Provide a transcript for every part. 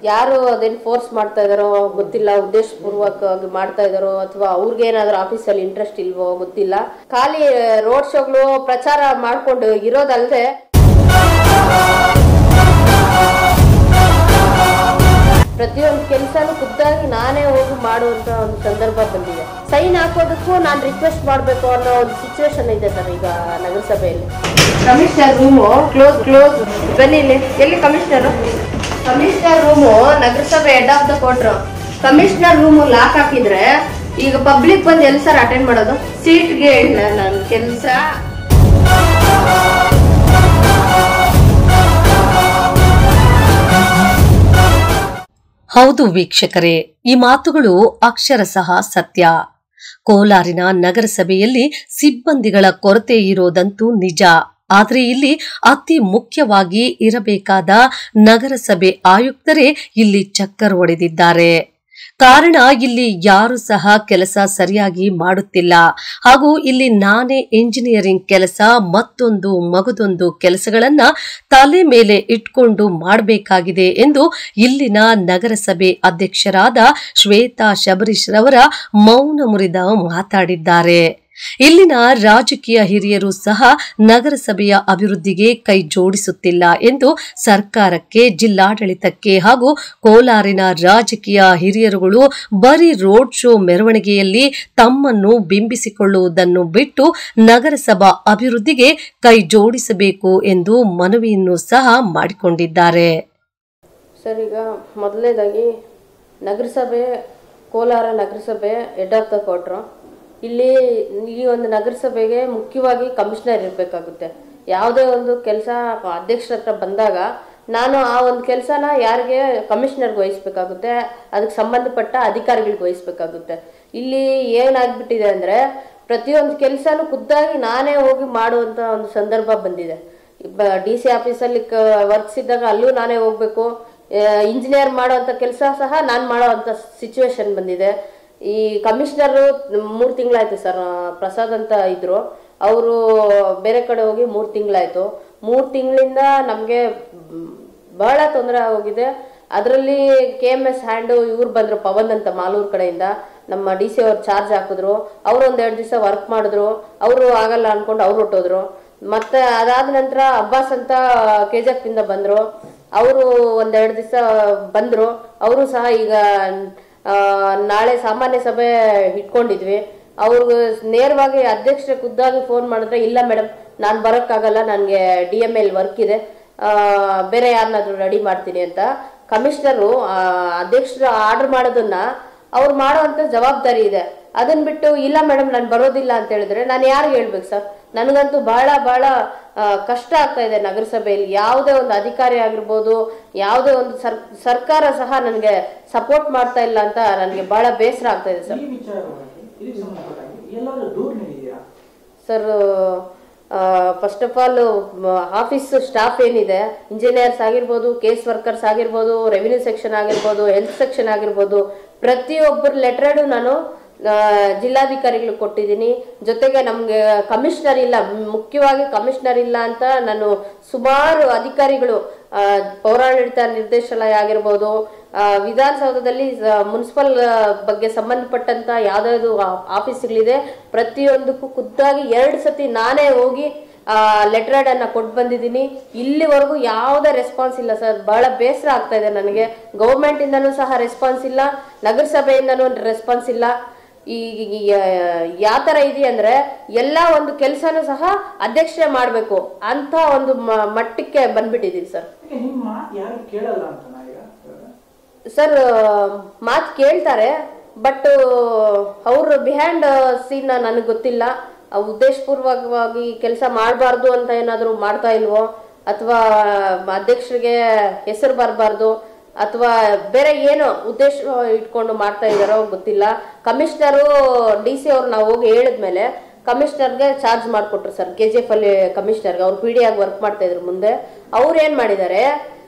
ಯಾರು ಅದೇನು ಫೋರ್ಸ್ ಮಾಡ್ತಾ ಇದಾರೋ ಗೊತ್ತಿಲ್ಲ ಉದ್ದೇಶಪೂರ್ವಕವಾಗಿ ಮಾಡ್ತಾ ಇದಾರೋ ಅಥವಾ ಅವ್ರಿಗೆ ಏನಾದ್ರು ಆಫೀಸಲ್ಲಿ ಇಂಟ್ರೆಸ್ಟ್ ಇಲ್ವೋ ಗೊತ್ತಿಲ್ಲ ಖಾಲಿ ರೋಡ್ ಶೋಗಳು ಪ್ರಚಾರ ಮಾಡ್ಕೊಂಡು ಇರೋದಲ್ಲದೆ ಪ್ರತಿಯೊಂದು ಕೆಲಸನೂ ಖುದ್ದಾಗಿ ನಾನೇ ಹೋಗಿ ಮಾಡುವಂತ ಒಂದು ಸಂದರ್ಭ ಬಂದಿದೆ ಸೈನ್ ಹಾಕೋದಕ್ಕೂ ನಾನು ರಿಕ್ವೆಸ್ಟ್ ಮಾಡಬೇಕು ಅನ್ನೋ ಒಂದು ಸಿಚುವೇಶನ್ ಇದೆ ಸರ್ ಈಗ ನಗರಸಭೆಯಲ್ಲಿ ಕಮಿಷನರ್ ರೂಮು ಕ್ಲೋಸ್ ಕ್ಲೋಸ್ ಬನ್ನಿ ಇಲ್ಲಿ ಎಲ್ಲಿ ಕಮಿಷನರ್ ಕಮಿಷನರ್ ರೂಮು ನಗರಸಭೆ ಹೆಡ್ ಆಫ್ ದ ಕೊಟ್ರು ಕಮಿಷನರ್ ರೂಮು ಲಾಕ್ ಹಾಕಿದ್ರೆ ಈಗ ಪಬ್ಲಿಕ್ ಬಂದು ಎಲ್ಲಿ ಸರ್ ಅಟೆಂಡ್ ಮಾಡೋದು ಸೀಟ್ಗೆ ನನ್ನ ಕೆಲಸ ಹೌದು ವೀಕ್ಷಕರೇ ಈ ಮಾತುಗಳು ಅಕ್ಷರಶಃ ಸತ್ಯ ಕೋಲಾರಿನ ನಗರಸಭೆಯಲ್ಲಿ ಸಿಬ್ಬಂದಿಗಳ ಕೊರತೆ ಇರೋದಂತೂ ನಿಜ ಆದರೆ ಇಲ್ಲಿ ಅತಿ ಮುಖ್ಯವಾಗಿ ಇರಬೇಕಾದ ನಗರಸಭೆ ಆಯುಕ್ತರೇ ಇಲ್ಲಿ ಚಕ್ಕರ್ ಹೊಡೆದಿದ್ದಾರೆ ಕಾರಣ ಇಲ್ಲಿ ಯಾರು ಸಹ ಕೆಲಸ ಸರಿಯಾಗಿ ಮಾಡುತ್ತಿಲ್ಲ ಹಾಗೂ ಇಲ್ಲಿ ನಾನೇ ಇಂಜಿನಿಯರಿಂಗ್ ಕೆಲಸ ಮತ್ತೊಂದು ಮಗದೊಂದು ಕೆಲಸಗಳನ್ನ ತಲೆ ಮೇಲೆ ಇಟ್ಕೊಂಡು ಮಾಡಬೇಕಾಗಿದೆ ಎಂದು ಇಲ್ಲಿನ ನಗರಸಭೆ ಅಧ್ಯಕ್ಷರಾದ ಶ್ವೇತಾ ಶಬರೀಶ್ ರವರ ಮೌನ ಮುರಿದ ಮಾತಾಡಿದ್ದಾರೆ ಇಲ್ಲಿನ ರಾಜಕೀಯ ಹಿರಿಯರು ಸಹ ನಗರಸಭೆಯ ಅಭಿವೃದ್ಧಿಗೆ ಕೈ ಜೋಡಿಸುತ್ತಿಲ್ಲ ಎಂದು ಸರ್ಕಾರಕ್ಕೆ ಜಿಲ್ಲಾಡಳಿತಕ್ಕೆ ಹಾಗೂ ಕೋಲಾರಿನ ರಾಜಕೀಯ ಹಿರಿಯರುಗಳು ಬರೀ ರೋಡ್ ಶೋ ಮೆರವಣಿಗೆಯಲ್ಲಿ ತಮ್ಮನ್ನು ಬಿಂಬಿಸಿಕೊಳ್ಳುವುದನ್ನು ಬಿಟ್ಟು ನಗರಸಭಾ ಅಭಿವೃದ್ಧಿಗೆ ಕೈ ಜೋಡಿಸಬೇಕು ಎಂದು ಮನವಿಯನ್ನು ಸಹ ಮಾಡಿಕೊಂಡಿದ್ದಾರೆ ಸರ್ ಈಗ ಮೊದಲನೇದಾಗಿ ನಗರಸಭೆ ಕೋಲಾರ ನಗರಸಭೆ ಹೆಡ್ ಆಫ್ ದ ಕ್ವಾರ್ಟ್ರು ಇಲ್ಲಿ ಈ ಒಂದು ನಗರಸಭೆಗೆ ಮುಖ್ಯವಾಗಿ ಕಮಿಷನರ್ ಇರಬೇಕಾಗುತ್ತೆ ಯಾವುದೇ ಒಂದು ಕೆಲಸ ಅಧ್ಯಕ್ಷರ ಹತ್ರ ಬಂದಾಗ ನಾನು ಆ ಒಂದು ಕೆಲಸನ ಯಾರಿಗೆ ಕಮಿಷನರ್ಗೆ ವಹಿಸ್ಬೇಕಾಗುತ್ತೆ ಅದಕ್ಕೆ ಸಂಬಂಧಪಟ್ಟ ಅಧಿಕಾರಿಗಳಿಗೆ ವಹಿಸ್ಬೇಕಾಗುತ್ತೆ ಇಲ್ಲಿ ಏನಾಗ್ಬಿಟ್ಟಿದೆ ಅಂದರೆ ಪ್ರತಿಯೊಂದು ಕೆಲಸನೂ ಖುದ್ದಾಗಿ ನಾನೇ ಹೋಗಿ ಮಾಡುವಂಥ ಒಂದು ಸಂದರ್ಭ ಬಂದಿದೆ ಡಿ ಸಿ ಆಫೀಸಲ್ಲಿ ಕ ವರ್ಕ್ಸ್ ಇದ್ದಾಗ ಅಲ್ಲೂ ನಾನೇ ಹೋಗ್ಬೇಕು ಇಂಜಿನಿಯರ್ ಮಾಡೋವಂಥ ಕೆಲಸ ಸಹ ನಾನು ಮಾಡೋವಂಥ ಸಿಚುವೇಶನ್ ಬಂದಿದೆ ಈ ಕಮಿಷನರು ಮೂರು ತಿಂಗಳಾಯ್ತು ಸರ್ ಪ್ರಸಾದ್ ಅಂತ ಇದ್ರು ಅವರು ಬೇರೆ ಕಡೆ ಹೋಗಿ ಮೂರು ತಿಂಗಳಾಯ್ತು ಮೂರು ತಿಂಗಳಿಂದ ನಮಗೆ ಬಹಳ ತೊಂದರೆ ಆಗೋಗಿದೆ ಅದರಲ್ಲಿ ಕೆ ಎಮ್ ಎಸ್ ಹ್ಯಾಂಡು ಇವ್ರು ಬಂದರು ಪವನ್ ಅಂತ ಮಾಲೂರು ಕಡೆಯಿಂದ ನಮ್ಮ ಡಿ ಸಿ ಅವ್ರು ಚಾರ್ಜ್ ಹಾಕಿದ್ರು ಅವರು ಒಂದು ಎರಡು ದಿವಸ ವರ್ಕ್ ಮಾಡಿದ್ರು ಅವರು ಆಗಲ್ಲ ಅನ್ಕೊಂಡು ಅವ್ರು ಹೊಟ್ಟೋದ್ರು ಮತ್ತೆ ಅದಾದ ನಂತರ ಅಬ್ಬಾಸ್ ಅಂತ ಕೆ ಜಿ ಎಫ್ ಇಂದ ಬಂದರು ಅವರು ಒಂದೆರಡು ದಿವಸ ಬಂದರು ಅವರು ಸಹ ಈಗ ಆ, ನಾಳೆ ಸಾಮಾನ್ಯ ಸಭೆ ಇಟ್ಕೊಂಡಿದ್ವಿ ಅವ್ರಿಗೆ ನೇರವಾಗಿ ಅಧ್ಯಕ್ಷರ ಖುದ್ದಾಗಿ ಫೋನ್ ಮಾಡಿದ್ರೆ ಇಲ್ಲ ಮೇಡಮ್ ನಾನು ಬರೋಕ್ಕಾಗಲ್ಲ ನನಗೆ ಡಿ ಎಮ್ ಎಲ್ ವರ್ಕ್ ಇದೆ ಆ, ಬೇರೆ ಯಾರನ್ನಾದ್ರೂ ರೆಡಿ ಮಾಡ್ತೀನಿ ಅಂತ ಕಮಿಷನರು ಅಧ್ಯಕ್ಷರು ಆರ್ಡರ್ ಮಾಡೋದನ್ನ ಅವ್ರು ಮಾಡುವಂತ ಜವಾಬ್ದಾರಿ ಇದೆ ಅದನ್ನ ಬಿಟ್ಟು ಇಲ್ಲ ಮೇಡಮ್ ನಾನು ಬರೋದಿಲ್ಲ ಅಂತ ಹೇಳಿದ್ರೆ ನಾನು ಯಾರಿಗೆ ಹೇಳ್ಬೇಕು ಸರ್ ನನಗಂತೂ ಬಹಳ ಬಹಳ ಆ, ಕಷ್ಟ ಆಗ್ತಾ ಇದೆ ನಗರಸಭೆಯಲ್ಲಿ ಯಾವುದೇ ಒಂದು ಅಧಿಕಾರಿ ಆಗಿರ್ಬೋದು ಯಾವುದೇ ಒಂದು ಸರ್ ಸರ್ಕಾರ ಸಹ ನನಗೆ ಸಪೋರ್ಟ್ ಮಾಡ್ತಾ ಇಲ್ಲ ಅಂತ ನನಗೆ ಬಹಳ ಬೇಸರ ಆಗ್ತಾ ಇದೆ ಸರ್ ಈ ವಿಚಾರವಾಗಿ ಇದಕ್ಕೆ ಸಂಬಂಧಪಟ್ಟಾಗಿ ಎಲ್ಲಾದ್ರೂ ದೂರು ನೀಡಿದ್ದೀರಾ sir first of all office staff ಏನಿದೆ ಇಂಜಿನಿಯರ್ಸ್ ಆಗಿರ್ಬೋದು ಕೇಸ್ ವರ್ಕರ್ಸ್ ಆಗಿರ್ಬೋದು ರೆವಿನ್ಯೂ ಸೆಕ್ಷನ್ ಆಗಿರ್ಬೋದು ಹೆಲ್ತ್ ಸೆಕ್ಷನ್ ಆಗಿರ್ಬೋದು ಪ್ರತಿಯೊಬ್ಬರ ಲೆಟ್ರಡು ನಾನು ಆ, ಜಿಲ್ಲಾಧಿಕಾರಿಗಳಿಗೆ ಕೊಟ್ಟಿದ್ದೀನಿ ಜೊತೆಗೆ ನಮಗೆ ಕಮಿಷನರ್ ಇಲ್ಲ ಮುಖ್ಯವಾಗಿ ಕಮಿಷನರ್ ಇಲ್ಲ ಅಂತ ನಾನು ಸುಮಾರು ಅಧಿಕಾರಿಗಳು ಆ, ಪೌರಾಡಳಿತ ನಿರ್ದೇಶಾಲಯ ಆಗಿರ್ಬೋದು ಆ, ವಿಧಾನಸೌಧದಲ್ಲಿ ಮುನ್ಸಿಪಲ್ ಬಗ್ಗೆ ಸಂಬಂಧಪಟ್ಟಂತ ಯಾವ್ದಾದ್ರು ಆಫೀಸ್ಗಳಿದೆ ಪ್ರತಿಯೊಂದಕ್ಕೂ ಖುದ್ದಾಗಿ ಎರಡು ಸತಿ ನಾನೇ ಹೋಗಿ ಲೆಟರ್ ಅನ್ನ ಕೊಟ್ಟು ಬಂದಿದ್ದೀನಿ ಇಲ್ಲಿವರೆಗೂ ಯಾವುದೇ ರೆಸ್ಪಾನ್ಸ್ ಇಲ್ಲ ಸರ್ ಬಹಳ ಬೇಸರ ಆಗ್ತಾ ಇದೆ ನನಗೆ ಗೌರ್ಮೆಂಟ್ ಇಂದನೂ ಸಹ ರೆಸ್ಪಾನ್ಸ್ ಇಲ್ಲ ನಗರಸಭೆಯಿಂದನೂ ರೆಸ್ಪಾನ್ಸ್ ಇಲ್ಲ ಈ ಯಾವ ತರ ಇದೆ ಅಂದ್ರೆ ಎಲ್ಲ ಒಂದು ಕೆಲಸನೂ ಸಹ ಅಧ್ಯಕ್ಷರೇ ಮಾಡಬೇಕು ಅಂತ ಒಂದು ಮ- ಮಟ್ಟಕ್ಕೆ ಬಂದ್ಬಿಟ್ಟಿದೀವಿ ಸರ್ ಯಾಕೆ ನಿಮ್ಮ ಮಾತು ಯಾರು ಕೇಳಲ್ಲ ಅಂತ ನಾವೀಗ ಸರ್ ಮಾತು ಕೇಳ್ತಾರೆ ಬಟ್ ಅವ್ರ ಬಿಹ್ಯಾಂಡ್ ಸೀನ್ ನನಗೆ ಗೊತ್ತಿಲ್ಲ ಆ ಉದ್ದೇಶಪೂರ್ವಕವಾಗಿ ಕೆಲಸ ಮಾಡಬಾರ್ದು ಅಂತ ಏನಾದರೂ ಮಾಡ್ತಾ ಇಲ್ವೋ ಅಥವಾ ಅಧ್ಯಕ್ಷರಿಗೆ ಹೆಸರು ಬರಬಾರ್ದು ಅಥವಾ ಬೇರೆ ಏನೋ ಉದ್ದೇಶ ಇಟ್ಕೊಂಡು ಮಾಡ್ತಾ ಇದ್ದಾರೋ ಗೊತ್ತಿಲ್ಲ ಕಮಿಷನರು ಡಿ ಸಿ ಅವ್ರು ನಾವು ಹೋಗಿ ಹೇಳಿದ್ಮೇಲೆ ಕಮಿಷನರ್ಗೆ ಚಾರ್ಜ್ ಮಾಡಿಕೊಟ್ರು ಸರ್ ಕೆ ಜಿ ಎಫ್ ಅಲ್ಲಿ ಕಮಿಷನರ್ಗೆ ಅವ್ರು ಪಿ ಡಿ ಆಗಿ ವರ್ಕ್ ಮಾಡ್ತಾ ಇದ್ರು ಮುಂದೆ ಅವ್ರು ಏನು ಮಾಡಿದ್ದಾರೆ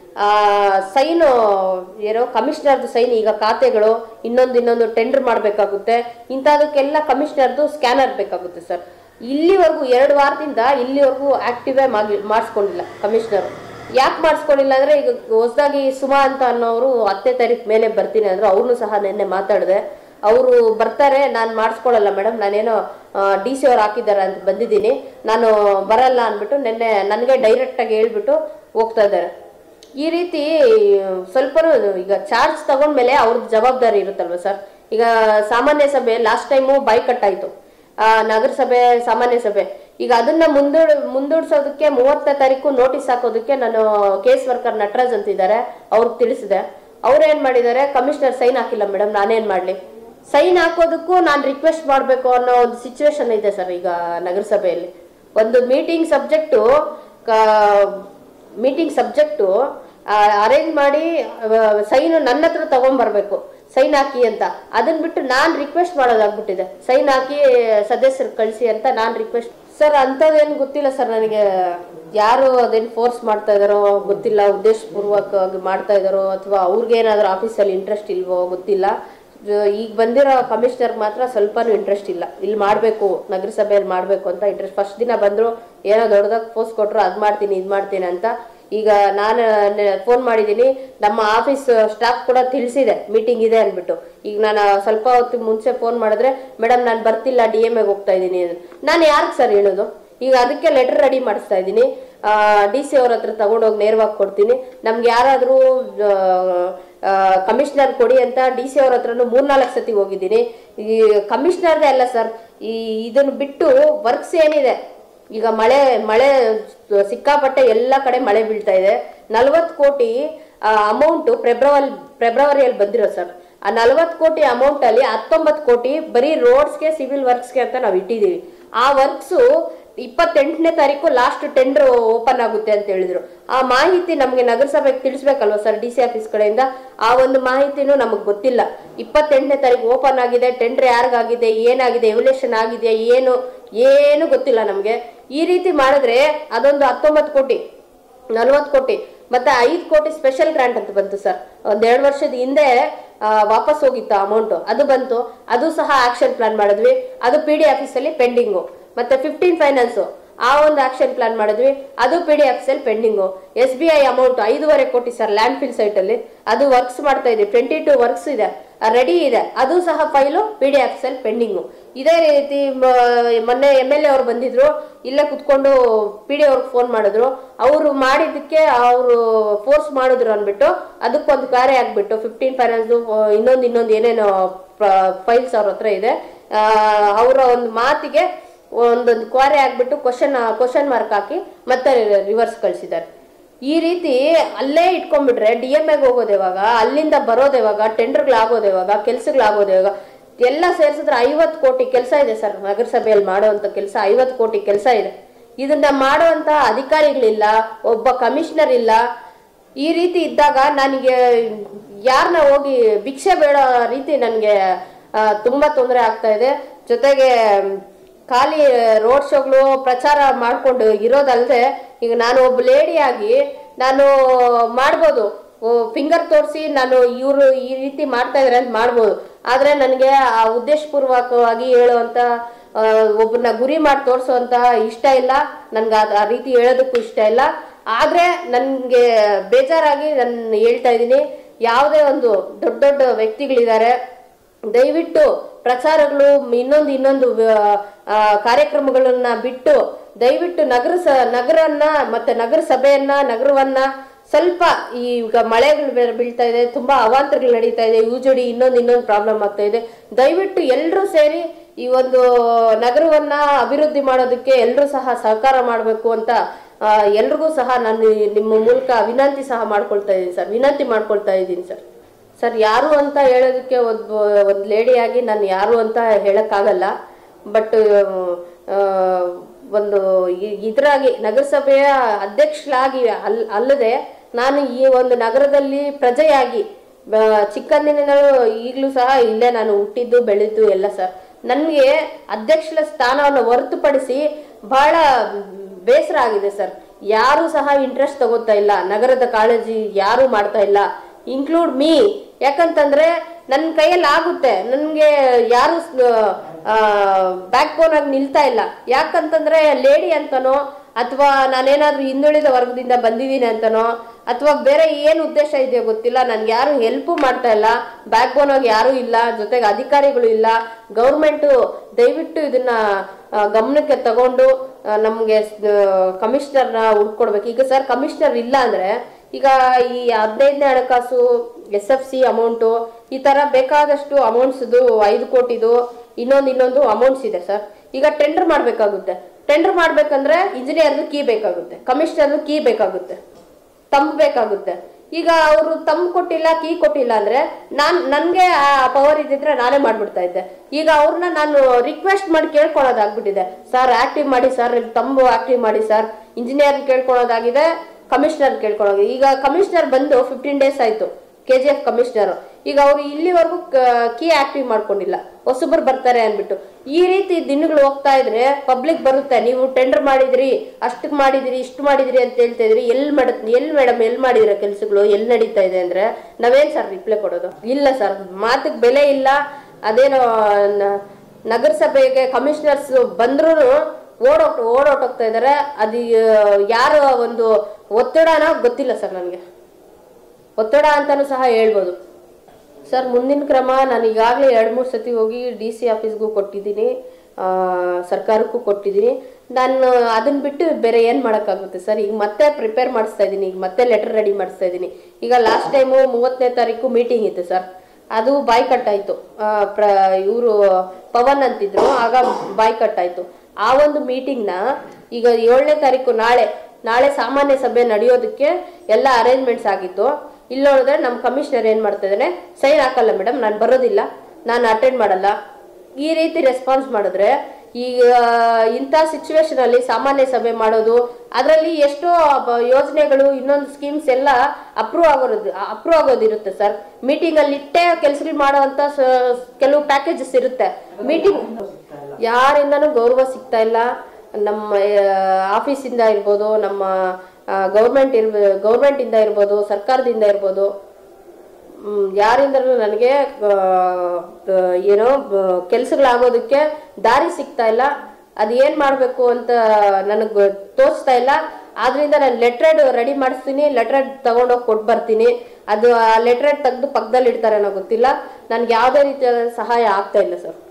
ಸೈನು ಏನೋ ಕಮಿಷನರ್ದು ಸೈನ್ ಈಗ ಖಾತೆಗಳು ಇನ್ನೊಂದು ಇನ್ನೊಂದು ಟೆಂಡರ್ ಮಾಡಬೇಕಾಗುತ್ತೆ ಇಂಥದಕ್ಕೆಲ್ಲ ಕಮಿಷನರ್ದು ಸ್ಕ್ಯಾನರ್ ಬೇಕಾಗುತ್ತೆ ಸರ್ ಇಲ್ಲಿವರೆಗೂ ಎರಡು ವಾರದಿಂದ ಇಲ್ಲಿವರೆಗೂ ಆಕ್ಟಿವೇ ಮಾಡಿಸ್ಕೊಂಡಿಲ್ಲ ಕಮಿಷನರ್ ಯಾಕೆ ಮಾಡಿಸ್ಕೊಂಡಿಲ್ಲ ಅಂದ್ರೆ ಈಗ ಹೊಸದಾಗಿ ಸುಮಾ ಅಂತ ಅನ್ನೋರು ಹತ್ತನೇ ತಾರೀಕು ಮೇಲೆ ಬರ್ತೀನಿ ಅಂದ್ರೆ ಅವ್ರನ್ನೂ ಸಹ ನಿನ್ನೆ ಮಾತಾಡಿದೆ ಅವರು ಬರ್ತಾರೆ ನಾನು ಮಾಡಿಸ್ಕೊಳಲ್ಲ ಮೇಡಮ್ ನಾನೇನೋ ಡಿ ಸಿ ಅವ್ರು ಹಾಕಿದ್ದಾರೆ ಅಂತ ಬಂದಿದ್ದೀನಿ ನಾನು ಬರಲ್ಲ ಅಂದ್ಬಿಟ್ಟು ನಿನ್ನೆ ನನಗೆ ಡೈರೆಕ್ಟಾಗಿ ಹೇಳ್ಬಿಟ್ಟು ಹೋಗ್ತಾ ಇದ್ದಾರೆ ಈ ರೀತಿ ಸ್ವಲ್ಪ ಈಗ ಚಾರ್ಜ್ ತಗೊಂಡ್ಮೇಲೆ ಅವ್ರದ್ದು ಜವಾಬ್ದಾರಿ ಇರುತ್ತಲ್ವ ಸರ್ ಈಗ ಸಾಮಾನ್ಯ ಸಭೆ ಲಾಸ್ಟ್ ಟೈಮು ಬಾಯ್ ಕಟ್ ಆಯ್ತು ಆ, ನಗರಸಭೆ ಸಾಮಾನ್ಯ ಸಭೆ ಈಗ ಅದನ್ನ ಮುಂದೂಡ್ ಮುಂದೂಡ್ಸೋದಕ್ಕೆ ಮೂವತ್ತನೇ ತಾರೀಕು ನೋಟಿಸ್ ಹಾಕೋದಕ್ಕೆ ನಾನು ಕೇಸ್ ವರ್ಕರ್ ನಟರಾಜ್ ಅಂತಿದ್ದಾರೆ ಅವ್ರಿಗೆ ತಿಳಿಸಿದೆ ಅವ್ರು ಏನ್ ಮಾಡಿದ್ದಾರೆ ಕಮಿಷನರ್ ಸೈನ್ ಹಾಕಿಲ್ಲ ಮೇಡಮ್ ನಾನೇನ್ ಮಾಡ್ಲಿ ಸೈನ್ ಹಾಕೋದಕ್ಕೂ ನಾನು ರಿಕ್ವೆಸ್ಟ್ ಮಾಡಬೇಕು ಅನ್ನೋ ಒಂದು ಸಿಚುವೇಶನ್ ಇದೆ ಸರ್ ಈಗ ನಗರಸಭೆಯಲ್ಲಿ ಒಂದು meeting subject meeting subject arrange ಮಾಡಿ ಸೈನ್ ನನ್ನ ಹತ್ರ ತಗೊಂಡ್ಬರ್ಬೇಕು ಸೈನ್ ಹಾಕಿ ಅಂತ ಅದನ್ನ ಬಿಟ್ಟು ನಾನ್ ರಿಕ್ವೆಸ್ಟ್ ಮಾಡೋದಾಗ್ಬಿಟ್ಟಿದೆ ಸೈನ್ ಹಾಕಿ ಸದಸ್ಯರು ಕಳಿಸಿ ಅಂತ ನಾನ್ ರಿಕ್ವೆಸ್ಟ್ ಸರ್ ಅಂಥದ್ದೇನು ಗೊತ್ತಿಲ್ಲ ಸರ್ ನನಗೆ ಯಾರು ಅದೇನು ಫೋರ್ಸ್ ಮಾಡ್ತಾ ಇದಾರೋ ಗೊತ್ತಿಲ್ಲ ಉದ್ದೇಶಪೂರ್ವಕವಾಗಿ ಮಾಡ್ತಾ ಇದಾರೋ ಅಥವಾ ಅವ್ರಿಗೇನಾದ್ರೂ ಆಫೀಸಲ್ಲಿ ಇಂಟ್ರೆಸ್ಟ್ ಇಲ್ವೋ ಗೊತ್ತಿಲ್ಲ ಜ- ಈಗ ಬಂದಿರೋ ಕಮಿಷನರ್ ಮಾತ್ರ ಸ್ವಲ್ಪನೂ ಇಂಟ್ರೆಸ್ಟ್ ಇಲ್ಲ ಇಲ್ಲಿ ಮಾಡಬೇಕು ನಗರಸಭೆಯಲ್ಲಿ ಮಾಡಬೇಕು ಅಂತ ಇಂಟ್ರೆಸ್ಟ್ ಫಸ್ಟ್ ದಿನ ಬಂದ್ರು ಏನೋ ದೊಡ್ಡದಾಗಿ ಪೋಸ್ಟ್ ಕೊಟ್ರು ಅದ್ ಮಾಡ್ತೀನಿ ಇದ್ ಮಾಡ್ತೀನಿ ಅಂತ ಈಗ ನಾನು ಫೋನ್ ಮಾಡಿದ್ದೀನಿ ನಮ್ಮ ಆಫೀಸ್ ಸ್ಟಾಫ್ ಕೂಡ ತಿಳಿಸಿದೆ ಮೀಟಿಂಗ್ ಇದೆ ಅಂದ್ಬಿಟ್ಟು ಈಗ ನಾನು ಸ್ವಲ್ಪ ಹೊತ್ತು ಮುಂಚೆ ಫೋನ್ ಮಾಡಿದ್ರೆ ಮೇಡಮ್ ನಾನು ಬರ್ತಿಲ್ಲ ಡಿ ಎಮ್ ಎಗೆ ಹೋಗ್ತಾ ಇದ್ದೀನಿ ನಾನು ಯಾರಿಗೆ ಸರ್ ಹೇಳೋದು ಈಗ ಅದಕ್ಕೆ ಲೆಟರ್ ರೆಡಿ ಮಾಡಿಸ್ತಾ ಇದ್ದೀನಿ ಡಿ ಸಿ ಅವ್ರ ಹತ್ರ ತಗೊಂಡೋಗಿ ನೇರವಾಗಿ ಕೊಡ್ತೀನಿ ನಮ್ಗೆ ಯಾರಾದರೂ ಕಮಿಷನರ್ ಕೊಡಿ ಅಂತ ಡಿ ಸಿ ಅವ್ರ ಹತ್ರನು ಮೂರ್ನಾಲ್ಕು ಸತಿ ಹೋಗಿದ್ದೀನಿ ಈ ಕಮಿಷನರ್ದೇ ಅಲ್ಲ ಸರ್ ಈ ಇದನ್ನು ಬಿಟ್ಟು ವರ್ಕ್ಸ್ ಏನಿದೆ ಈಗ ಮಳೆ ಮಳೆ ಸಿಕ್ಕಾಪಟ್ಟೆ ಎಲ್ಲ ಕಡೆ ಮಳೆ ಬೀಳ್ತಾ ಇದೆ ನಲ್ವತ್ತು ಕೋಟಿ ಅಮೌಂಟ್ ಫೆಬ್ರವರಿ ಫೆಬ್ರವರಿಯಲ್ಲಿ ಬಂದಿರೋ ಸರ್ ಆ ನಲ್ವತ್ತು ಕೋಟಿ ಅಮೌಂಟ್ ಅಲ್ಲಿ ಹತ್ತೊಂಬತ್ತು ಕೋಟಿ ಬರೀ ರೋಡ್ಸ್ಗೆ ಸಿವಿಲ್ ವರ್ಕ್ಸ್ಗೆ ಅಂತ ನಾವು ಇಟ್ಟಿದ್ದೀವಿ ಆ ವರ್ಕ್ಸು ಇಪ್ಪತ್ತೆಂಟನೇ ತಾರೀಕು ಲಾಸ್ಟ್ ಟೆಂಡರ್ ಓಪನ್ ಆಗುತ್ತೆ ಅಂತ ಹೇಳಿದ್ರು ಆ ಮಾಹಿತಿ ನಮಗೆ ನಗರಸಭೆಗೆ ತಿಳಿಸ್ಬೇಕಲ್ವಾ ಸರ್ ಡಿ ಸಿ ಆಫೀಸ್ ಕಡೆಯಿಂದ ಆ ಒಂದು ಮಾಹಿತಿನೂ ನಮಗೆ ಗೊತ್ತಿಲ್ಲ ಇಪ್ಪತ್ತೆಂಟನೇ ತಾರೀಕು ಓಪನ್ ಆಗಿದೆ ಟೆಂಡರ್ ಯಾರಿಗಾಗಿದೆ ಏನಾಗಿದೆ ಎವ್ಯುಲೇಷನ್ ಆಗಿದೆ ಏನು ಏನು ಗೊತ್ತಿಲ್ಲ ನಮಗೆ ಈ ರೀತಿ ಮಾಡಿದ್ರೆ ಅದೊಂದು ಹತ್ತೊಂಬತ್ತು ಕೋಟಿ ನಲ್ವತ್ತು ಕೋಟಿ ಮತ್ತೆ ಐದು ಕೋಟಿ ಸ್ಪೆಷಲ್ ಗ್ರಾಂಟ್ ಅಂತ ಬಂತು ಸರ್ ಒಂದೆರಡು ವರ್ಷದ ಹಿಂದೆ ಆ, ವಾಪಸ್ ಹೋಗಿತ್ತು ಅಮೌಂಟ್ ಅದು ಬಂತು ಅದು ಸಹ ಆಕ್ಷನ್ ಪ್ಲಾನ್ ಮಾಡಿದ್ವಿ ಅದು ಪಿ ಡಿ ಆಫೀಸಲ್ಲಿ ಪೆಂಡಿಂಗು ಮತ್ತೆ ಫಿಫ್ಟೀನ್ ಫೈನಾನ್ಸು ಆ ಒಂದು ಆಕ್ಷನ್ ಪ್ಲಾನ್ ಮಾಡಿದ್ವಿ ಅದು ಪಿ ಡಿ ಆಫೀಸಲ್ಲಿ pending S B I amount ಐದೂವರೆ ಕೋಟಿ ಸರ್ ಲ್ಯಾಂಡ್ ಫಿಲ್ ಸೈಟ್ ಅಲ್ಲಿ ಅದು ವರ್ಕ್ಸ್ ಮಾಡ್ತಾ ಇದೆ ಟ್ವೆಂಟಿ ಟು ವರ್ಕ್ಸ್ ಇದೆ ರೆಡಿ ಇದೆ ಅದು ಸಹ ಫೈಲು ಪಿ ಡಿ ಆಫೀಸಲ್ಲಿ ಪೆಂಡಿಂಗು ಇದೇ ರೀತಿ ಮ- ಮೊನ್ನೆ ಎಮ್ ಎಲ್ ಎ ಅವ್ರು ಬಂದಿದ್ರು ಇಲ್ಲೇ ಕುತ್ಕೊಂಡು ಪಿ ಡಿ ಅವ್ರಿಗೆ ಫೋನ್ ಮಾಡಿದ್ರು ಅವರು ಮಾಡಿದ್ದಕ್ಕೆ ಅವರು ಫೋರ್ಸ್ ಮಾಡಿದ್ರು ಅಂದ್ಬಿಟ್ಟು ಅದಕ್ಕೊಂದು ಕಾರ್ಯ ಆಗ್ಬಿಟ್ಟು ಫಿಫ್ಟೀನ್ ಫೈನಾನ್ಸ್ ಇನ್ನೊಂದು ಇನ್ನೊಂದು ಏನೇನೋ ಫೈಲ್ಸ್ ಅವ್ರ ಹತ್ರ ಇದೆ ಅವರ ಒಂದು ಮಾತಿಗೆ ಒಂದೊಂದು ಕ್ವಾರೆ ಆಗ್ಬಿಟ್ಟು ಕ್ವಶನ್ ಕ್ವಶನ್ ಮಾರ್ಕ್ ಹಾಕಿ ಮತ್ತೆ ರಿವರ್ಸ್ ಕಳಿಸಿದ್ದಾರೆ ಈ ರೀತಿ ಅಲ್ಲೇ ಇಟ್ಕೊಂಡ್ಬಿಟ್ರೆ ಡಿ ಎಮ್ ಎಗೆ ಹೋಗೋದು ಯಾವಾಗ ಅಲ್ಲಿಂದ ಬರೋದು ಯಾವಾಗ ಟೆಂಡರ್ಗಳಾಗೋದು ಯಾವಾಗ ಕೆಲ್ಸಗಳಾಗೋದು ಯಾವಾಗ ಎಲ್ಲ ಸೇರಿಸಿದ್ರೆ ಐವತ್ತು ಕೋಟಿ ಕೆಲಸ ಇದೆ ಸರ್ ನಗರಸಭೆಯಲ್ಲಿ ಮಾಡುವಂತ ಕೆಲಸ ಐವತ್ತು ಕೋಟಿ ಕೆಲಸ ಇದೆ ಇದನ್ನ ಮಾಡುವಂತ ಅಧಿಕಾರಿಗಳಿಲ್ಲ ಒಬ್ಬ ಕಮಿಷನರ್ ಇಲ್ಲ ಈ ರೀತಿ ಇದ್ದಾಗ ನನಗೆ ಯಾರನ್ನ ಹೋಗಿ ಭಿಕ್ಷೆ ಬೇಡ ರೀತಿ ನನಗೆ ತುಂಬಾ ತೊಂದರೆ ಆಗ್ತಾ ಇದೆ ಜೊತೆಗೆ ಖಾಲಿ ರೋಡ್ ಶೋಗಳು ಪ್ರಚಾರ ಮಾಡ್ಕೊಂಡು ಇರೋದಲ್ಲದೆ ಈಗ ನಾನು ಒಬ್ಬ ಲೇಡಿಯಾಗಿ ನಾನು ಮಾಡ್ಬೋದು ಫಿಂಗರ್ ತೋರಿಸಿ ನಾನು ಇವರು ಈ ರೀತಿ ಮಾಡ್ತಾ ಇದಾರೆ ಅಂತ ಮಾಡ್ಬೋದು ಆದ್ರೆ ನನಗೆ ಆ ಉದ್ದೇಶಪೂರ್ವಕವಾಗಿ ಹೇಳುವಂತ ಆ, ಒಬ್ಬರನ್ನ ಗುರಿ ಮಾಡಿ ತೋರಿಸುವಂತ ಇಷ್ಟ ಇಲ್ಲ ನನ್ಗೆ ಅದ್- ಆ ರೀತಿ ಹೇಳೋದಕ್ಕೂ ಇಷ್ಟ ಇಲ್ಲ ಆದ್ರೆ ನನ್ಗೆ ಬೇಜಾರಾಗಿ ನಾನು ಹೇಳ್ತಾ ಇದ್ದೀನಿ ಯಾವುದೇ ಒಂದು ದೊಡ್ಡ ದೊಡ್ಡ ವ್ಯಕ್ತಿಗಳಿದ್ದಾರೆ ದಯವಿಟ್ಟು ಪ್ರಚಾರಗಳು ಇನ್ನೊಂದು ಇನ್ನೊಂದು ವ್ಯ- ಆ, ಕಾರ್ಯಕ್ರಮಗಳನ್ನ ಬಿಟ್ಟು ದಯವಿಟ್ಟು ನಗರ ಸ ನಗರನ್ನ ಮತ್ತೆ ನಗರ ಸಭೆಯನ್ನ ನಗರವನ್ನ ಸ್ವಲ್ಪ ಈಗ ಮಳೆಗಳು ಬೆ- ಬೀಳ್ತಾ ಇದೆ ತುಂಬಾ ಅವಾಂತರಗಳು ನಡೀತಾ ಇದೆ ಯುಜಡಿ ಇನ್ನೊಂದು ಇನ್ನೊಂದು ಪ್ರಾಬ್ಲಮ್ ಆಗ್ತಾ ಇದೆ ದಯವಿಟ್ಟು ಎಲ್ಲರೂ ಸೇರಿ ಈ ಒಂದು ನಗರವನ್ನ ಅಭಿವೃದ್ಧಿ ಮಾಡೋದಕ್ಕೆ ಎಲ್ಲರೂ ಸಹ ಸಹಕಾರ ಮಾಡಬೇಕು ಅಂತ ಆ, ಎಲ್ರಿಗೂ ಸಹ ನಾನು ನಿಮ್ಮ ಮೂಲಕ ವಿನಂತಿ ಸಹ ಮಾಡ್ಕೊಳ್ತಾ ಇದ್ದೀನಿ ಸರ್ ವಿನಂತಿ ಮಾಡ್ಕೊಳ್ತಾ ಇದ್ದೀನಿ ಸರ್ ಸರ್ ಯಾರು ಅಂತ ಹೇಳೋದಕ್ಕೆ ಒಂದು ಒಂದು ಲೇಡಿಯಾಗಿ ನಾನು ಯಾರು ಅಂತ ಹೇಳಕ್ಕಾಗಲ್ಲ ಬಟ್ ಒಂದು ಇ- ಇದ್ರಾಗಿ ನಗರಸಭೆಯ ಅಧ್ಯಕ್ಷರಾಗಿ ಅಲ್ ಅಲ್ಲದೆ ನಾನು ಈ ಒಂದು ನಗರದಲ್ಲಿ ಪ್ರಜೆಯಾಗಿ ಬ- ಚಿಕ್ಕಂದಿನಿಂದಲೂ ಈಗಲೂ ಸಹ ಇಲ್ಲೇ ನಾನು ಹುಟ್ಟಿದ್ದು ಬೆಳೆದಿದ್ದು ಎಲ್ಲ ಸರ್ ನನಗೆ ಅಧ್ಯಕ್ಷರ ಸ್ಥಾನವನ್ನು ಹೊರತುಪಡಿಸಿ ಬಹಳ ಬೇಸರ ಆಗಿದೆ ಸರ್ ಯಾರು ಸಹ ಇಂಟ್ರೆಸ್ಟ್ ತಗೋತಾ ಇಲ್ಲ ನಗರದ ಕಾಳಜಿ ಯಾರು ಮಾಡ್ತಾ ಇಲ್ಲ ಇನ್ಕ್ಲೂಡ್ ಮೀ ಯಾಕಂತಂದ್ರೆ ನನ್ನ ಕೈಯಲ್ಲಿ ಆಗುತ್ತೆ ನನಗೆ ಯಾರು ಬ್ಯಾಕ್ ಬೋನ್ ಆಗಿ ನಿಲ್ತಾ ಇಲ್ಲ ಯಾಕಂತಂದ್ರೆ ಲೇಡಿ ಅಂತನೋ ಅಥವಾ ನಾನೇನಾದ್ರೂ ಹಿಂದುಳಿದ ವರ್ಗದಿಂದ ಬಂದಿದ್ದೀನಿ ಅಂತನೋ ಅಥವಾ ಬೇರೆ ಏನು ಉದ್ದೇಶ ಇದೆಯೋ ಗೊತ್ತಿಲ್ಲ ನನ್ಗೆ ಯಾರು ಹೆಲ್ಪ್ ಮಾಡ್ತಾ ಇಲ್ಲ ಬ್ಯಾಕ್ ಬೋನ್ ಆಗಿ ಯಾರು ಇಲ್ಲ ಜೊತೆಗೆ ಅಧಿಕಾರಿಗಳು ಇಲ್ಲ ಗೌರ್ಮೆಂಟು ದಯವಿಟ್ಟು ಇದನ್ನ ಆ, ಗಮನಕ್ಕೆ ತಗೊಂಡು ಆ, ನಮ್ಗೆ ಕಮಿಷನರ್ನ ಹುಡ್ಕೊಡ್ಬೇಕು ಈಗ ಸರ್ ಕಮಿಷನರ್ ಇಲ್ಲ ಅಂದ್ರೆ ಈಗ ಈ ಹದಿನೈದನೇ ಹಣಕಾಸು ಎಸ್ ಎಫ್ ಸಿ ಅಮೌಂಟು ಈ ತರ ಬೇಕಾದಷ್ಟು ಅಮೌಂಟ್ಸ್ದು ಐದು ಕೋಟಿದು ಇನ್ನೊಂದು ಇನ್ನೊಂದು ಅಮೌಂಟ್ಸ್ ಇದೆ ಸರ್ ಈಗ ಟೆಂಡರ್ ಮಾಡ್ಬೇಕಾಗುತ್ತೆ ಟೆಂಡರ್ ಮಾಡ್ಬೇಕಂದ್ರೆ ಇಂಜಿನಿಯರ್ದು ಕೀ ಬೇಕಾಗುತ್ತೆ ಕಮಿಷನರ್ದು ಕೀ ಬೇಕಾಗುತ್ತೆ ತಂಬ್ ಬೇಕಾಗುತ್ತೆ ಈಗ ಅವರು ತಂಬ್ ಕೊಟ್ಟಿಲ್ಲ ಕೀ ಕೊಟ್ಟಿಲ್ಲ ಅಂದ್ರೆ ನಾನ್ ನನ್ಗೆ ಆ ಪವರ್ ಇದ್ದಿದ್ರೆ ನಾನೇ ಮಾಡ್ಬಿಡ್ತಾ ಇದ್ದೆ ಈಗ ಅವ್ರನ್ನ ನಾನು ರಿಕ್ವೆಸ್ಟ್ ಮಾಡಿ ಕೇಳ್ಕೊಳ್ಳೋದಾಗ್ಬಿಟ್ಟಿದೆ ಸರ್ ಆಕ್ಟಿವ್ ಮಾಡಿ ಸರ್ ತಂಬು ಆಕ್ಟಿವ್ ಮಾಡಿ ಸರ್ ಇಂಜಿನಿಯರ್ ಕೇಳ್ಕೊಳ್ಳೋದಾಗಿದೆ ಕಮಿಷನರ್ ಕೇಳ್ಕೊಳ್ಳೋದು ಈಗ ಕಮಿಷನರ್ ಬಂದು ಫಿಫ್ಟೀನ್ ಡೇಸ್ ಆಯ್ತು ಕೆ ಜಿ ಎಫ್ ಕಮಿಷನರ್ ಈಗ ಅವರು ಇಲ್ಲಿವರೆಗೂ ಕೀ ಆಕ್ಟಿವ್ ಮಾಡ್ಕೊಂಡಿಲ್ಲ ಹೊಸಬರು ಬರ್ತಾರೆ ಅನ್ಬಿಟ್ಟು ಈ ರೀತಿ ದಿನಗಳು ಹೋಗ್ತಾ ಇದ್ರೆ ಪಬ್ಲಿಕ್ ಬರುತ್ತೆ ನೀವು ಟೆಂಡರ್ ಮಾಡಿದ್ರಿ ಅಷ್ಟಕ್ಕೆ ಮಾಡಿದಿರಿ ಇಷ್ಟು ಮಾಡಿದಿರಿ ಅಂತ ಹೇಳ್ತಾ ಇದ್ರಿ ಎಲ್ಲಿ ಮಾಡ ಎಲ್ಲಿ ಮೇಡಮ್ ಎಲ್ಲಿ ಮಾಡಿದಿರ ಕೆಲಸಗಳು ಎಲ್ಲಿ ನಡೀತಾ ಇದೆ ಅಂದ್ರೆ ನಾವೇನ್ ಸರ್ ರಿಪ್ಲೈ ಕೊಡೋದು ಇಲ್ಲ ಸರ್ ಮಾತಿಗೆ ಬೆಲೆ ಇಲ್ಲ ಅದೇನೋ ನ- ನಗರಸಭೆಗೆ ಕಮಿಷನರ್ಸ್ ಬಂದ್ರು ಓಡೋಟ್ ಓಡೋಟೋಗ್ತಾ ಇದಾರೆ ಅದು ಯಾರ ಒಂದು ಒತ್ತಡನೋ ಗೊತ್ತಿಲ್ಲ ಸರ್ ನನಗೆ ಒತ್ತಡ ಅಂತಾನೂ ಸಹ ಹೇಳ್ಬೋದು ಸರ್ ಮುಂದಿನ ಕ್ರಮ ನಾನು ಈಗಾಗಲೇ ಎರಡು ಮೂರು ಸತಿ ಹೋಗಿ ಡಿ ಸಿ ಆಫೀಸ್ಗೂ ಕೊಟ್ಟಿದ್ದೀನಿ ಆ, ಸರ್ಕಾರಕ್ಕೂ ಕೊಟ್ಟಿದ್ದೀನಿ ನಾನು ಅದನ್ನ ಬಿಟ್ಟು ಬೇರೆ ಏನು ಮಾಡೋಕ್ಕಾಗುತ್ತೆ ಸರ್ ಈಗ ಮತ್ತೆ ಪ್ರಿಪೇರ್ ಮಾಡಿಸ್ತಾ ಇದ್ದೀನಿ ಈಗ ಮತ್ತೆ ಲೆಟರ್ ರೆಡಿ ಮಾಡಿಸ್ತಾ ಇದ್ದೀನಿ ಈಗ ಲಾಸ್ಟ್ ಟೈಮು ಮೂವತ್ತನೇ ತಾರೀಕು ಮೀಟಿಂಗ್ ಇತ್ತು ಸರ್ ಅದು ಬಾಯ್ ಕಟ್ ಆಯಿತು ಪ್ರ ಇವರು ಪವನ್ ಅಂತಿದ್ರು ಆಗ ಬಾಯ್ ಕಟ್ ಆಯಿತು ಆ ಒಂದು ಮೀಟಿಂಗ್ನ ಈಗ ಏಳನೇ ತಾರೀಕು ನಾಳೆ ನಾಳೆ ಸಾಮಾನ್ಯ ಸಭೆ ನಡೆಯೋದಕ್ಕೆ ಎಲ್ಲ ಅರೇಂಜ್ಮೆಂಟ್ಸ್ ಆಗಿತ್ತು ಇಲ್ಲಿ ನೋಡಿದ್ರೆ ನಮ್ಮ ಕಮಿಷನರ್ ಏನ್ ಮಾಡ್ತಾ ಇದ್ದಾನೆ ಸೈನ್ ಹಾಕಲ್ಲ ಮೇಡಮ್ ನಾನು ಬರೋದಿಲ್ಲ ನಾನು ಅಟೆಂಡ್ ಮಾಡಲ್ಲ ಈ ರೀತಿ ರೆಸ್ಪಾನ್ಸ್ ಮಾಡಿದ್ರೆ ಈಗ ಇಂಥ ಸಿಚುವೇಶನ್ ಅಲ್ಲಿ ಸಾಮಾನ್ಯ ಸಭೆ ಮಾಡೋದು ಅದರಲ್ಲಿ ಎಷ್ಟೋ ಬ- ಯೋಜನೆಗಳು ಇನ್ನೊಂದು ಸ್ಕೀಮ್ಸ್ ಎಲ್ಲ ಅಪ್ರೂವ್ ಆಗೋದು ಅಪ್ರೂವ್ ಆಗೋದಿರುತ್ತೆ ಸರ್ ಮೀಟಿಂಗ್ ಅಲ್ಲಿ ಇಟ್ಟೆ ಕೆಲಸಗಳು ಮಾಡುವಂತ ಸ- ಕೆಲವು ಪ್ಯಾಕೇಜಸ್ ಇರುತ್ತೆ ಮೀಟಿಂಗ್ ಯಾರಿಂದನೂ ಗೌರವ ಸಿಗ್ತಾ ಇಲ್ಲ ನಮ್ಮ ಆಫೀಸಿಂದ ಇರ್ಬೋದು ನಮ್ಮ ಗೌರ್ಮೆಂಟ್ ಇರ್ಬ ಗೌರ್ಮೆಂಟಿಂದ ಇರ್ಬೋದು ಸರ್ಕಾರದಿಂದ ಇರ್ಬೋದು ಮ್, ಯಾರಿಂದಲೂ ನನಗೆ ಆ, ಆ, ಏನೋ ಕೆಲಸಗಳಾಗೋದಕ್ಕೆ ದಾರಿ ಸಿಗ್ತಾ ಇಲ್ಲ ಅದು ಏನು ಮಾಡಬೇಕು ಅಂತ ನನಗೆ ತೋಚ್ತಾ ಇಲ್ಲ ಆದ್ರಿಂದ ನಾನು ಲೆಟ್ರೆಡ್ ರೆಡಿ ಮಾಡಿಸ್ತೀನಿ ಲೆಟ್ರೆಡ್ ತಗೊಂಡೋಗಿ ಕೊಟ್ಟು ಬರ್ತೀನಿ ಅದು ಆ ಲೆಟ್ರೆಡ್ ತೆಗೆದು ಪಕ್ಕದಲ್ಲಿ ಇಡ್ತಾರೆ ಅನ್ನೋ ಗೊತ್ತಿಲ್ಲ ನನಗೆ ಯಾವುದೇ ರೀತಿಯಾದ ಸಹಾಯ ಆಗ್ತಾ ಇಲ್ಲ ಸರ್